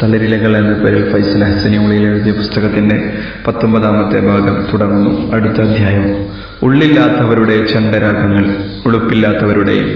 തളിരിലകൾ എന്ന പേരിൽ ഫൈസൽ ഹസനി ഉള്ളിൽ എഴുതിയ പുസ്തകത്തിന്റെ പത്തൊമ്പതാമത്തെ ഭാഗം തുടങ്ങുന്നു അടുത്ത അധ്യായം ഉള്ളില്ലാത്തവരുടെ ചണ്ടരാഗങ്ങൾ ഉളുപ്പില്ലാത്തവരുടെയും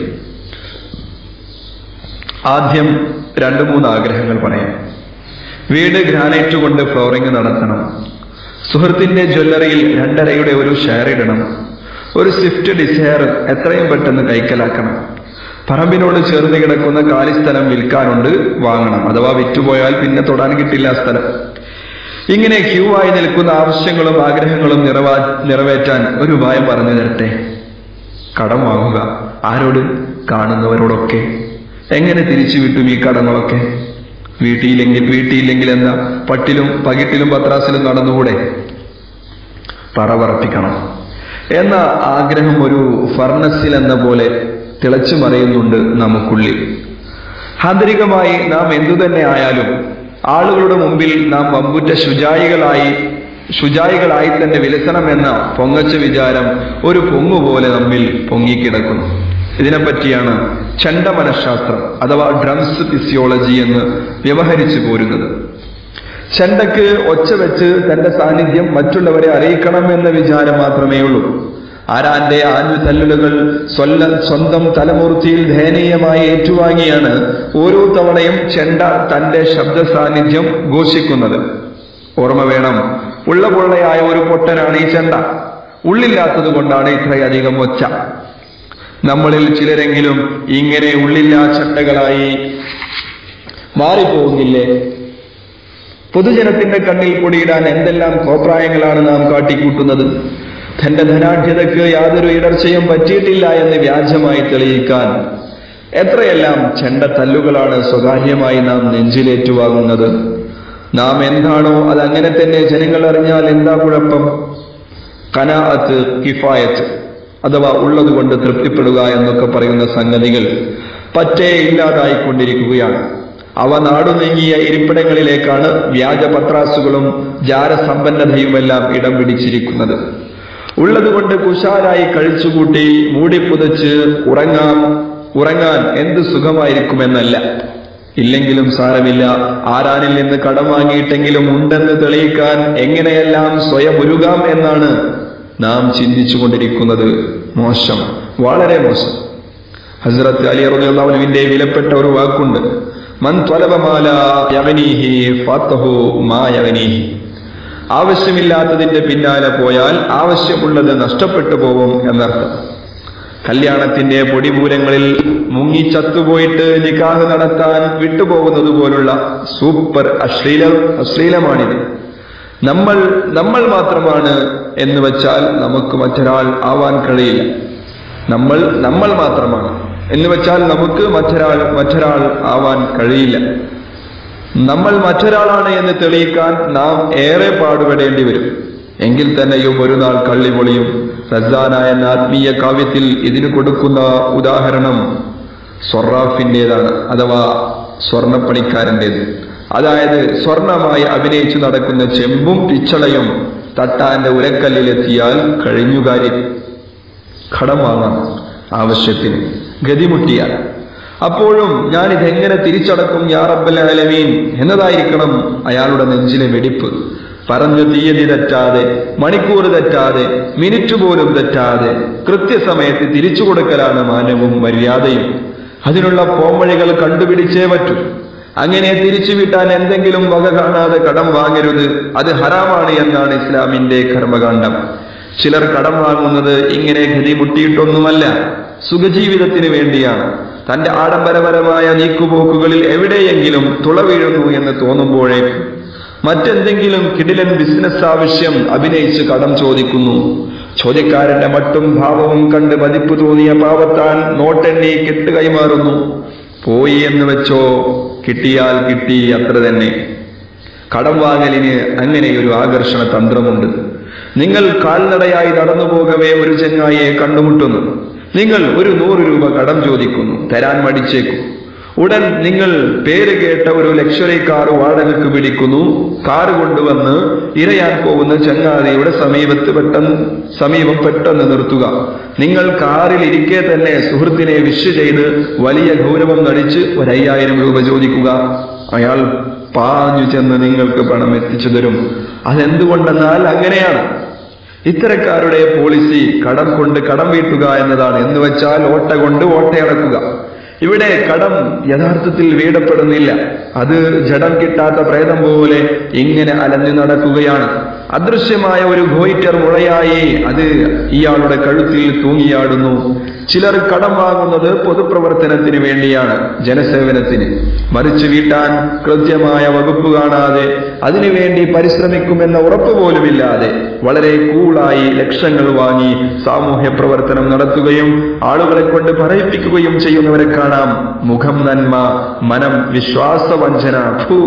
ആദ്യം രണ്ട് മൂന്ന് ആഗ്രഹങ്ങൾ പറയാം വീട് ഗ്രാനൈറ്റ് കൊണ്ട് ഫ്ലോറിംഗ് നടത്തണം സുഹൃത്തിന്റെ ജ്വല്ലറിയിൽ രണ്ടരയുടെ ഒരു ഷെയർ ഇടണം ഒരു സ്വിഫ്റ്റ് ഡിസയർ എത്രയും പെട്ടെന്ന് കൈക്കലാക്കണം പറമ്പിനോട് ചേർന്ന് കിടക്കുന്ന കാലി സ്ഥലം വിൽക്കാനുണ്ട് വാങ്ങണം അഥവാ വിറ്റുപോയാൽ പിന്നെ തൊടാൻ കിട്ടില്ല ആ സ്ഥലം ഇങ്ങനെ ക്യൂ ആയി നിൽക്കുന്ന ആവശ്യങ്ങളും ആഗ്രഹങ്ങളും നിറവാ നിറവേറ്റാൻ ഒരു ഉപായം പറഞ്ഞു തരട്ടെ കടം വാങ്ങുക ആരോട് കാണുന്നവരോടൊക്കെ എങ്ങനെ തിരിച്ചു വിട്ടും ഈ കടങ്ങളൊക്കെ വീട്ടിയില്ലെങ്കിൽ വീട്ടിയില്ലെങ്കിൽ എന്താ പട്ടിലും പകിട്ടിലും പത്രാസിലും നടന്നുകൂടെ പറ പറപ്പിക്കണം എന്ന ആഗ്രഹം ഒരു ഫർണസിൽ എന്ന പോലെ തിളച്ചു മറിയുന്നുണ്ട് നമുക്കുള്ളിൽ ആന്തരികമായി നാം എന്തു തന്നെ ആയാലും ആളുകളുടെ മുമ്പിൽ നാം വമ്പുറ്റ ശുചായികളായി ശുചായികളായി തന്നെ വിലസണമെന്ന പൊങ്ങച്ച വിചാരം ഒരു പൊങ്ങുപോലെ നമ്മിൽ പൊങ്ങിക്കിടക്കുന്നു ഇതിനെപ്പറ്റിയാണ് ചണ്ട മനഃശാസ്ത്രം അഥവാ ഡ്രംസ് ഫിസിയോളജി എന്ന് വ്യവഹരിച്ചു പോരുന്നത് ചെണ്ടക്ക് ഒച്ച വെച്ച് തന്റെ സാന്നിധ്യം മറ്റുള്ളവരെ അറിയിക്കണം എന്ന വിചാരം മാത്രമേ ഉള്ളൂ ആരാന്റെ ആഞ്ഞു തല്ലുകൾ സ്വല്ല സ്വന്തം തലമൂർത്തിയിൽ ദയനീയമായി ഏറ്റുവാങ്ങിയാണ് ഓരോ തവണയും ചെണ്ട തന്റെ ശബ്ദ സാന്നിധ്യം ഘോഷിക്കുന്നത് ഓർമ്മ വേണം ഉള്ള പൊള്ളയായ ഒരു പൊട്ടനാണ് ഈ ചെണ്ട ഉള്ളില്ലാത്തത് കൊണ്ടാണ് ഇത്രയധികം ഒച്ച നമ്മളിൽ ചിലരെങ്കിലും ഇങ്ങനെ ഉള്ളില്ലാ ചെണ്ടകളായി മാറിപ്പോകുന്നില്ലേ പൊതുജനത്തിന്റെ കണ്ണിൽ പൊടിയിടാൻ എന്തെല്ലാം കോപ്രായങ്ങളാണ് നാം കാട്ടിക്കൂട്ടുന്നത് തന്റെ ധനാഢ്യതയ്ക്ക് യാതൊരു ഇടർച്ചയും പറ്റിയിട്ടില്ല എന്ന് വ്യാജമായി തെളിയിക്കാൻ എത്രയെല്ലാം ചെണ്ട തല്ലുകളാണ് സ്വകാര്യമായി നാം നെഞ്ചിലേറ്റുവാങ്ങുന്നത് നാം എന്താണോ അത് അങ്ങനെ തന്നെ ജനങ്ങൾ അറിഞ്ഞാൽ എന്താ കുഴപ്പം കനാഅത്ത് കിഫായത്ത് അഥവാ ഉള്ളതുകൊണ്ട് തൃപ്തിപ്പെടുക എന്നൊക്കെ പറയുന്ന സംഗതികൾ പറ്റേ ഇല്ലാതായിക്കൊണ്ടിരിക്കുകയാണ് അവ നാടു നീങ്ങിയ ഇരിപ്പിടങ്ങളിലേക്കാണ് വ്യാജ പത്രാസുകളും ജാരസമ്പന്നതയുമെല്ലാം ഇടം പിടിച്ചിരിക്കുന്നത് ഉള്ളതുകൊണ്ട് കുശാലായി കഴിച്ചുകൂട്ടി മൂടിപ്പുതച്ച് ഉറങ്ങാം ഉറങ്ങാൻ എന്ത് സുഖമായിരിക്കുമെന്നല്ല ഇല്ലെങ്കിലും സാരമില്ല ആരാനിൽ നിന്ന് കടം വാങ്ങിയിട്ടെങ്കിലും ഉണ്ടെന്ന് തെളിയിക്കാൻ എങ്ങനെയെല്ലാം സ്വയം ഉരുകാം എന്നാണ് നാം ചിന്തിച്ചുകൊണ്ടിരിക്കുന്നത് മോശം വളരെ മോശം ഹസ്രത്ത് അലി റബിന്റെ വിലപ്പെട്ട ഒരു വാക്കുണ്ട് മൻ ത്വലബമാല യവനീഹി ഫാത്തഹു മാ യവനീഹി ആവശ്യമില്ലാത്തതിന്റെ പിന്നാലെ പോയാൽ ആവശ്യമുള്ളത് നഷ്ടപ്പെട്ടു പോവും എന്നർത്ഥം കല്യാണത്തിന്റെ പൊടിപൂരങ്ങളിൽ മുങ്ങി ചത്തുപോയിട്ട് നിക്കാഹ് നടത്താൻ വിട്ടുപോകുന്നത് പോലുള്ള സൂപ്പർ അശ്ലീല അശ്ലീലമാണിത് നമ്മൾ നമ്മൾ മാത്രമാണ് എന്ന് വെച്ചാൽ നമുക്ക് മറ്റൊരാൾ ആവാൻ കഴിയില്ല നമ്മൾ നമ്മൾ മാത്രമാണ് എന്ന് വെച്ചാൽ നമുക്ക് മറ്റൊരാൾ മറ്റൊരാൾ ആവാൻ കഴിയില്ല നമ്മൾ മറ്റൊരാളാണ് എന്ന് തെളിയിക്കാൻ നാം ഏറെ പാടുപെടേണ്ടി വരും എങ്കിൽ തന്നെയും ഒരു നാൾ കള്ളിപൊളിയും റസാന എന്ന ആത്മീയ കാവ്യത്തിൽ ഇതിന് കൊടുക്കുന്ന ഉദാഹരണം സൊറാഫിൻ്റെതാണ് അഥവാ സ്വർണപ്പണിക്കാരൻ്റെത് അതായത് സ്വർണമായി അഭിനയിച്ചു നടക്കുന്ന ചെമ്പും പിച്ചളയും തട്ടാന്റെ ഉരക്കല്ലിലെത്തിയാൽ കഴിഞ്ഞു കാര്യം കടം വാങ്ങാം ആവശ്യത്തിന് ഗതിമുട്ടിയാൽ അപ്പോഴും ഞാൻ ഇതെങ്ങനെ തിരിച്ചടക്കും യാ റബ്ബൽ ആലമീൻ എന്നതായിരിക്കണം അയാളുടെ നെഞ്ചിലെ വെടിപ്പ് പറഞ്ഞു തീയതി തെറ്റാതെ മണിക്കൂർ തെറ്റാതെ മിനിറ്റ് പോലും തെറ്റാതെ കൃത്യസമയത്ത് തിരിച്ചു കൊടുക്കലാണ് മാനവും മര്യാദയും അതിനുള്ള പോംവഴികൾ കണ്ടുപിടിച്ചേ പറ്റൂ അങ്ങനെ തിരിച്ചു വിട്ടാൻ എന്തെങ്കിലും വക കാണാതെ കടം വാങ്ങരുത് അത് ഹറാമാണ് എന്നാണ് ഇസ്ലാമിന്റെ കർമ്മകാണ്ഡം ചിലർ കടം വാങ്ങുന്നത് ഇങ്ങനെ ഗതി മുട്ടിയിട്ടൊന്നുമല്ല സുഖജീവിതത്തിന് വേണ്ടിയാണ് തന്റെ ആഡംബരപരമായ നീക്കുപോക്കുകളിൽ എവിടെയെങ്കിലും തുള വീഴുന്നു എന്ന് തോന്നുമ്പോഴേക്ക് മറ്റെന്തെങ്കിലും കിടിലൻ ബിസിനസ് ആവശ്യം അഭിനയിച്ച് കടം ചോദിക്കുന്നു ചോദ്യക്കാരന്റെ മട്ടും ഭാവവും കണ്ട് മതിപ്പ് തോന്നിയ പാവത്താൻ നോട്ടെണ്ണി കെട്ട് കൈമാറുന്നു പോയി എന്ന് വെച്ചോ കിട്ടിയാൽ കിട്ടി അത്ര തന്നെ കടം വാങ്ങലിന് അങ്ങനെയൊരു ആകർഷണ തന്ത്രമുണ്ട് നിങ്ങൾ കാൽനടയായി നടന്നു പോകവേ ഒരു ചെങ്ങായിയെ കണ്ടുമുട്ടുന്നു നിങ്ങൾ ഒരു നൂറ് രൂപ കടം ചോദിക്കുന്നു തരാൻ മടിച്ചേക്കും ഉടൻ നിങ്ങൾ പേര് കേട്ട ഒരു ലക്ഷറി കാർ വാടകയ്ക്ക് പിടിക്കുന്നു കാറ് കൊണ്ടുവന്ന് ഇരയാൻ പോകുന്ന ചങ്ങാതിയുടെ സമീപത്ത് പെട്ടെന്ന് സമീപം പെട്ടെന്ന് നിർത്തുക നിങ്ങൾ കാറിൽ ഇരിക്കെ തന്നെ സുഹൃത്തിനെ വിഷ് ചെയ്ത് വലിയ ഗൗരവം നടിച്ച് ഒരു അയ്യായിരം രൂപ ചോദിക്കുക അയാൾ പാഞ്ഞു ചെന്ന് നിങ്ങൾക്ക് പണം എത്തിച്ചു തരും അതെന്തുകൊണ്ടെന്നാൽ അങ്ങനെയാണ് ഇത്തരക്കാരുടെ പോളിസി കടം കൊണ്ട് കടം വീട്ടുക എന്നതാണ് എന്ന് വെച്ചാൽ ഓട്ട കൊണ്ട് ഓട്ടയടക്കുക ഇവിടെ കടം യഥാർത്ഥത്തിൽ വീടപ്പെടുന്നില്ല അത് ജഡം കിട്ടാത്ത പ്രേതം പോലെ ഇങ്ങനെ അലഞ്ഞു നടക്കുകയാണ് അദൃശ്യമായ ഒരു ഗോയിറ്റർ മുളയായി അത് ഇയാളുടെ കഴുത്തിൽ തൂങ്ങിയാടുന്നു ചിലർ കടം വാങ്ങുന്നത് പൊതുപ്രവർത്തനത്തിന് വേണ്ടിയാണ് ജനസേവനത്തിന് മറിച്ച് വീട്ടാൻ കൃത്യമായ വകുപ്പ് കാണാതെ അതിനുവേണ്ടി പരിശ്രമിക്കുമെന്ന ഉറപ്പ് പോലുമില്ലാതെ വളരെ കൂളായി ലക്ഷങ്ങൾ വാങ്ങി സാമൂഹ്യ പ്രവർത്തനം നടത്തുകയും ആളുകളെ കൊണ്ട് പറയിപ്പിക്കുകയും ചെയ്യുന്നവരെ കാണാം മുഖം നന്മ മനം വിശ്വാസവഞ്ചന ഫൂ.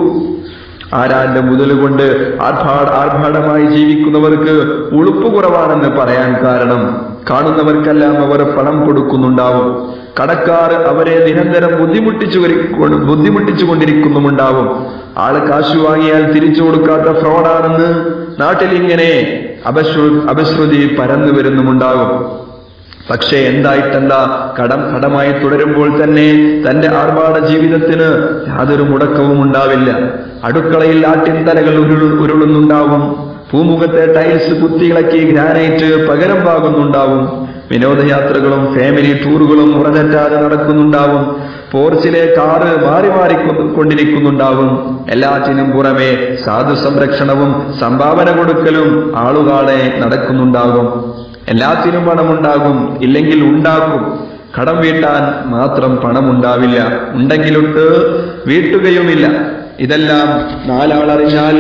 ആരാന്റെ മുതലുകൊണ്ട് ആർഭാട ആർഭാടമായി ജീവിക്കുന്നവർക്ക് ഉളുപ്പ് കുറവാണെന്ന് പറയാൻ കാരണം കാണുന്നവർക്കെല്ലാം അവർ പണം കൊടുക്കുന്നുണ്ടാവും കടക്കാർ അവരെ നിരന്തരം ബുദ്ധിമുട്ടിച്ചു വരി- ബുദ്ധിമുട്ടിച്ചു കൊണ്ടിരിക്കുന്നുമുണ്ടാവും ആള് കാശു വാങ്ങിയാൽ തിരിച്ചു കൊടുക്കാത്ത ഫ്രോഡാണെന്ന് നാട്ടിൽ ഇങ്ങനെ അപശ്രു അപശ്രുതി പരന്നു വരുന്നുമുണ്ടാകും പക്ഷേ എന്തായിട്ടെന്താ കടം കടമായി തുടരുമ്പോൾ തന്നെ തന്റെ ആർഭാട ജീവിതത്തിന് യാതൊരു മുടക്കവും ഉണ്ടാവില്ല അടുക്കളയിൽ ആട്ടിൻതലകൾ ഉരുൾ ഉരുളുന്നുണ്ടാവും പൂമുഖത്തെ ടൈൽസ് കുത്തിയിളക്കി ഗ്രാനൈറ്റ് പകരം പാകുന്നുണ്ടാവും വിനോദയാത്രകളും ഫാമിലി ടൂറുകളും മുറഞ്ഞറ്റാതെ നടക്കുന്നുണ്ടാവും പോർച്ചിലെ കാറ് മാറി മാറി കൊ- കൊണ്ടിരിക്കുന്നുണ്ടാവും എല്ലാറ്റിനും പുറമെ സാധു സംരക്ഷണവും സംഭാവന കൊടുക്കലും ആളുകളെ നടക്കുന്നുണ്ടാകും എല്ലാത്തിനും പണമുണ്ടാകും ഇല്ലെങ്കിൽ ഉണ്ടാക്കും കടം വീട്ടാൻ മാത്രം പണമുണ്ടാവില്ല ഉണ്ടെങ്കിലൊട്ട് വീട്ടുകയുമില്ല ഇതെല്ലാം നാലാളറിഞ്ഞാൽ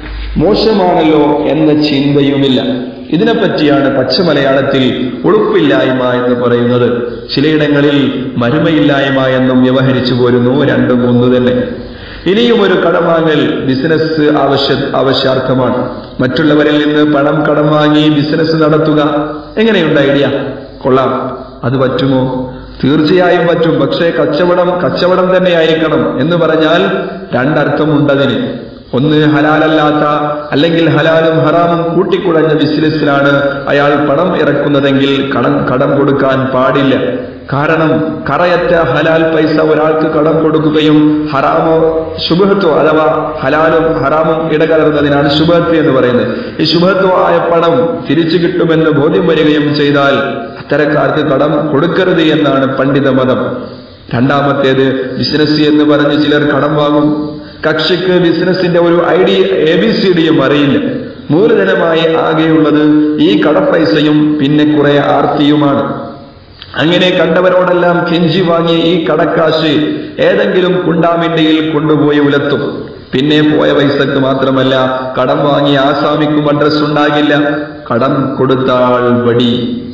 മോശമാണല്ലോ എന്ന ചിന്തയുമില്ല ഇതിനെപ്പറ്റിയാണ് പച്ചമലയാളത്തിൽ ഉളുപ്പില്ലായ്മ എന്ന് പറയുന്നത് ചിലയിടങ്ങളിൽ മരുമയില്ലായ്മ എന്നും വ്യവഹരിച്ചു പോരുന്നു രണ്ടും ഒന്ന് തന്നെ ഇനിയും ഒരു കടം വാങ്ങൽ ബിസിനസ് ആവശ്യ ആവശ്യാർത്ഥമാണ് മറ്റുള്ളവരിൽ നിന്ന് പണം കടം വാങ്ങി ബിസിനസ് നടത്തുക എങ്ങനെയുണ്ട് ഐഡിയ കൊള്ളാം അത് പറ്റുമോ തീർച്ചയായും പറ്റും പക്ഷേ കച്ചവടം കച്ചവടം തന്നെ ആയിരിക്കണം എന്ന് പറഞ്ഞാൽ രണ്ടർത്ഥമുണ്ടതിന് ഒന്ന് ഹലാലല്ലാത്ത അല്ലെങ്കിൽ ഹലാലും ഹറാമും കൂട്ടിക്കുഴഞ്ഞ ബിസിനസ്സിലാണ് അയാൾ പണം ഇറക്കുന്നതെങ്കിൽ കടം കടം കൊടുക്കാൻ പാടില്ല കാരണം കറയറ്റ ഹലാൽ പൈസ ഒരാൾക്ക് കടം കൊടുക്കുകയും ഹറാമോ ശുഭത്വോ അഥവാ ഹലാലും ഹറാമും ഇടകലർന്നതിനാണ് ശുഭത്വ എന്ന് പറയുന്നത് ഈ ശുഭത്വമായ പണം തിരിച്ചു കിട്ടുമെന്ന് ബോധ്യം വരികയും ചെയ്താൽ അത്തരക്കാർക്ക് കടം കൊടുക്കരുത് എന്നാണ് പണ്ഡിത മതം രണ്ടാമത്തേത് ബിസിനസ് എന്ന് പറഞ്ഞ് ചിലർ കടം വാങ്ങും കക്ഷിക്ക് ബിസിനസിന്റെ ഒരു ഐഡിയ എ ബി സി ഡിയും അറിയില്ല മൂലധനമായി ആകെയുള്ളത് ഈ കടപ്പൈസയും പിന്നെ കുറെ ആർത്തിയുമാണ് അങ്ങനെ കണ്ടവരോടെല്ലാം കെഞ്ചി വാങ്ങിയ ഈ കടക്കാശ് ഏതെങ്കിലും കുണ്ടാമിണ്ടിയിൽ കൊണ്ടുപോയി ഉലത്തും പിന്നെ പോയ പൈസക്ക് മാത്രമല്ല കടം വാങ്ങിയ ആസാമിക്കും അഡ്രസ് ഉണ്ടാകില്ല കടം കൊടുത്താൾ വടി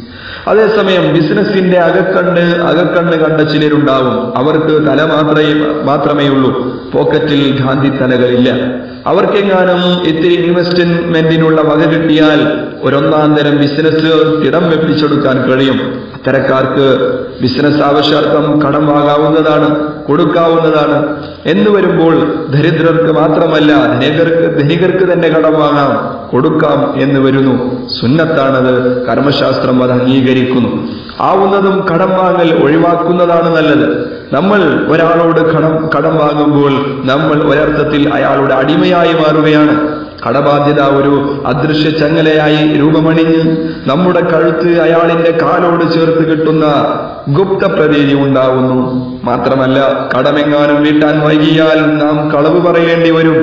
അതേസമയം ബിസിനസിന്റെ അകക്കണ്ണ് അകക്കണ്ണ് കണ്ട ചിലരുണ്ടാവും അവർക്ക് തല മാത്രമേ മാത്രമേ ഉള്ളൂ പോക്കറ്റിൽ ഗാന്ധി തലകളില്ല അവർക്കെങ്ങാനും ഇത്തിരി ഇൻവെസ്റ്റ്മെന്റിനുള്ള വക കിട്ടിയാൽ ഒരൊന്നാം തരം ബിസിനസ് ഇടം വെപ്പിച്ചെടുക്കാൻ കഴിയും അത്തരക്കാർക്ക് ബിസിനസ് ആവശ്യാർത്ഥം കടം വാങ്ങാവുന്നതാണ് കൊടുക്കാവുന്നതാണ് എന്ന് വരുമ്പോൾ ദരിദ്രർക്ക് മാത്രമല്ല ധനികർക്ക് ധനികർക്ക് തന്നെ കടം വാങ്ങാം കൊടുക്കാം എന്ന് വരുന്നു സുന്നത്താണത് കർമ്മശാസ്ത്രം അത് അംഗീകരിക്കുന്നു ആവുന്നതും കടം വാങ്ങൽ ഒഴിവാക്കുന്നതാണ് നല്ലത് നമ്മൾ ഒരാളോട് കടം കടം വാങ്ങുമ്പോൾ നമ്മൾ ഒരർത്ഥത്തിൽ അയാളുടെ അടിമയായി മാറുകയാണ് കടബാധ്യത ഒരു അദൃശ്യ ചങ്ങലയായി രൂപമണിഞ്ഞ് നമ്മുടെ കഴുത്ത് അയാളിന്റെ കാലോട് ചേർത്ത് കിട്ടുന്ന ഗുപ്ത പ്രതീതി ഉണ്ടാവുന്നു മാത്രമല്ല കടമെങ്ങാനും വീട്ടാൻ വൈകിയാൽ നാം കളവ് പറയേണ്ടി വരും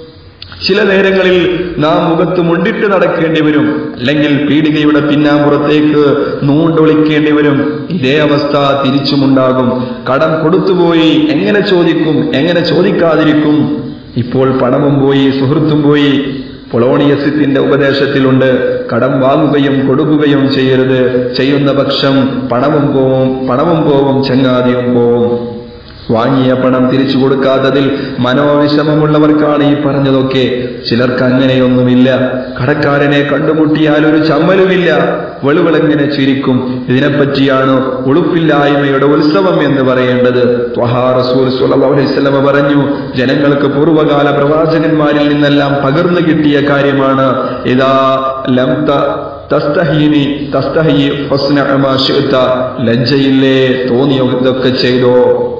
ചില നേരങ്ങളിൽ നാം മുഖത്ത് മുണ്ടിട്ട് നടക്കേണ്ടി വരും അല്ലെങ്കിൽ പീഡികയുടെ പിന്നാമ്പുറത്തേക്ക് നൂണ്ടൊളിക്കേണ്ടി വരും ഇതേ അവസ്ഥ തിരിച്ചുമുണ്ടാകും കടം കൊടുത്തുപോയി എങ്ങനെ ചോദിക്കും എങ്ങനെ ചോദിക്കാതിരിക്കും ഇപ്പോൾ പണവും പോയി സുഹൃത്തും പോയി പൊളോണിയസത്തിന്റെ ഉപദേശത്തിലുണ്ട് കടം വാങ്ങുകയും കൊടുക്കുകയും ചെയ്യരുത് ചെയ്യുന്ന പക്ഷം പണവും പോവും പണവും പോവും ചങ്ങാതിയും പോവും വാങ്ങിയ പണം തിരിച്ചു കൊടുക്കാത്തതിൽ മനോവിഷമമുള്ളവർക്കാണ് ഈ പറഞ്ഞതൊക്കെ ചിലർക്ക് അങ്ങനെയൊന്നുമില്ല കടക്കാരനെ കണ്ടുമുട്ടിയാൽ ഒരു ചമ്മലുമില്ല വെളുവിളെങ്ങനെ ചിരിക്കും ഇതിനെപ്പറ്റിയാണ് ഉളുപ്പില്ലായ്മയുടെ ഉത്സവം എന്ന് പറയേണ്ടത് ത്വഹാ റസൂൽ സ്വല്ലല്ലാഹു അലൈഹി വസല്ലമ പറഞ്ഞു ജനങ്ങൾക്ക് പൂർവ്വകാല പ്രവാചകന്മാരിൽ നിന്നെല്ലാം പകർന്നു കിട്ടിയ കാര്യമാണ് ഇതാ ലം ത- തസ്തഹീനി തസ്തഹി ഫസ്ന മാ ശിഅ്ത. ലജ്ജയില്ലേ തോന്നിയോ ഇതൊക്കെ ചെയ്തോ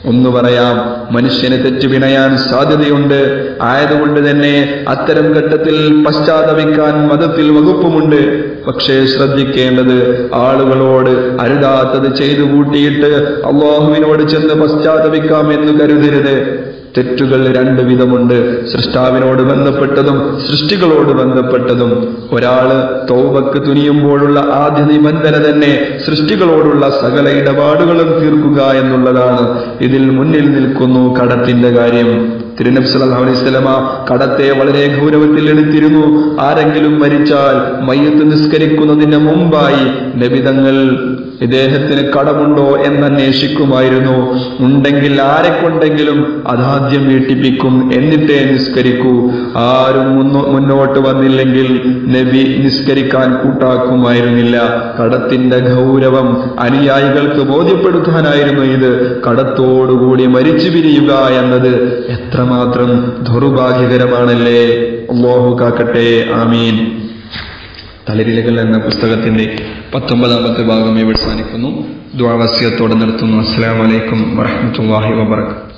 ഒന്ന് പറയാം മനുഷ്യന് തെറ്റ് പിണയാൻ സാധ്യതയുണ്ട് ആയതുകൊണ്ട് തന്നെ അത്തരം ഘട്ടത്തിൽ പശ്ചാത്തപിക്കാൻ മതത്തിൽ വകുപ്പുമുണ്ട് പക്ഷേ ശ്രദ്ധിക്കേണ്ടത് ആളുകളോട് അരുതാത്തത് ചെയ്തു കൂട്ടിയിട്ട് അള്ളാഹുവിനോട് ചെന്ന് പശ്ചാത്തപിക്കാം എന്ന് കരുതരുത് തെറ്റുകൾ രണ്ട് വിധമുണ്ട് സൃഷ്ടാവിനോട് ബന്ധപ്പെട്ടതും സൃഷ്ടികളോട് ബന്ധപ്പെട്ടതും ഒരാള് തൗബക്ക് തുനിയുമ്പോഴുള്ള ആദ്യ നിബന്ധന തന്നെ സൃഷ്ടികളോടുള്ള സകല ഇടപാടുകളും തീർക്കുക എന്നുള്ളതാണ് ഇതിൽ മുന്നിൽ നിൽക്കുന്നു കടത്തിന്റെ കാര്യം തിരുനബി സല്ലല്ലാഹു അലൈഹി വസല്ലമ കടത്തെ വളരെ ഗൗരവത്തിൽ എടുത്തിരുന്നു ആരെങ്കിലും മരിച്ചാൽ മയ്യത്ത് നിസ്കരിക്കുന്നതിന് മുമ്പായി നബിതങ്ങൾ ഇദ്ദേഹത്തിന് കടമുണ്ടോ എന്നന്വേഷിക്കുമായിരുന്നു ഉണ്ടെങ്കിൽ ആരെ കൊണ്ടെങ്കിലും അതാദ്യം വീട്ടിപ്പിക്കും എന്നിട്ടേ നിസ്കരിക്കൂ ആരും മുന്നോ- മുന്നോട്ട് വന്നില്ലെങ്കിൽ നബി നിസ്കരിക്കാൻ കൂട്ടാക്കുമായിരുന്നില്ല കടത്തിന്റെ ഗൗരവം അനുയായികൾക്ക് ബോധ്യപ്പെടുത്താനായിരുന്നു ഇത് കടത്തോടുകൂടി മരിച്ചു പിരിയുക എന്നത് എത്രമാത്രം ദൗർഭാഗ്യകരമാണല്ലേ അല്ലാഹു കാക്കട്ടെ ആമീൻ തളിരിലകൾ എന്ന പുസ്തകത്തിന്റെ പത്തൊമ്പതാമത്തെ ഭാഗം ഇവിടെ അവസാനിക്കുന്നു ദ്വാവസ്യത്തോടെ നിർത്തുന്നു അസ്സലാമലൈക്കും വറഹമത്തല്ലാഹി വബർക്കാത്തു